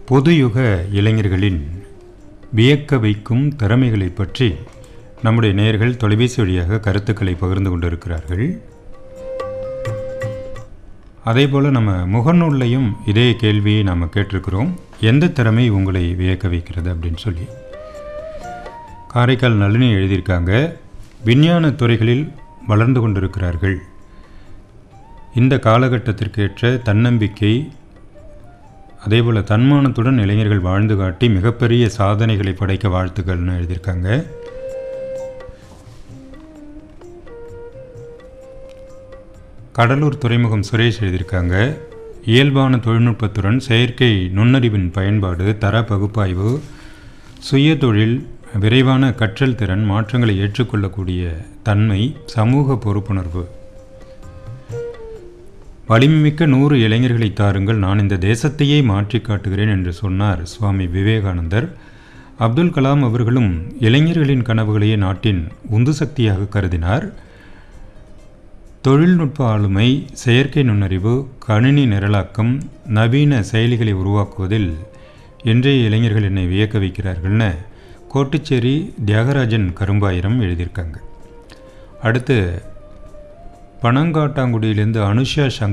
புதுயுக இளைஞர்களின் வியக்க வைக்கும் திறமைகளை பற்றி நம்முடைய நேயர்கள் தொலைபேசி வழியாக கருத்துக்களை பகிர்ந்து கொண்டிருக்கிறார்கள் அதே போல் நம்ம முகநூல்லையும் இதே கேள்வியை நாம் கேட்டிருக்கிறோம் எந்த திறமை உங்களை வியக்க வைக்கிறது அப்படின்னு சொல்லி காரைக்கால் நளினி எழுதியிருக்காங்க விஞ்ஞான துறைகளில் வளர்ந்து கொண்டிருக்கிறார்கள் இந்த காலகட்டத்திற்கேற்ற தன்னம்பிக்கை அதேபோல் தன்மானத்துடன் இளைஞர்கள் வாழ்ந்து காட்டி மிகப்பெரிய சாதனைகளை படைக்க வாழ்த்துக்கள்னு எழுதியிருக்காங்க கடலூர் துறைமுகம் சுரேஷ் எழுதியிருக்காங்க இயல்பான தொழில்நுட்பத்துடன் செயற்கை நுண்ணறிவின் பயன்பாடு தர பகுப்பாய்வு சுய தொழில் விரைவான கற்றல் திறன் மாற்றங்களை ஏற்றுக்கொள்ளக்கூடிய தன்மை சமூக பொறுப்புணர்வு வலிமைமிக்க நூறு இளைஞர்களை தாருங்கள் நான் இந்த தேசத்தையே மாற்றி காட்டுகிறேன் என்று சொன்னார் சுவாமி விவேகானந்தர் அப்துல் கலாம் அவர்களும் இளைஞர்களின் கனவுகளையே நாட்டின் உந்து சக்தியாக கருதினார் தொழில்நுட்ப ஆளுமை செயற்கை நுண்ணறிவு கணினி நிரலாக்கம் நவீன செயலிகளை உருவாக்குவதில் இன்றைய இளைஞர்கள் என்னை வியக்க வைக்கிறார்கள்னு கோட்டுச்சேரி தியாகராஜன் கரும்பாயிரம் எழுதியிருக்காங்க அடுத்து பனங்காட்டாங்குடியிலேருந்து அனுஷா சங்கர்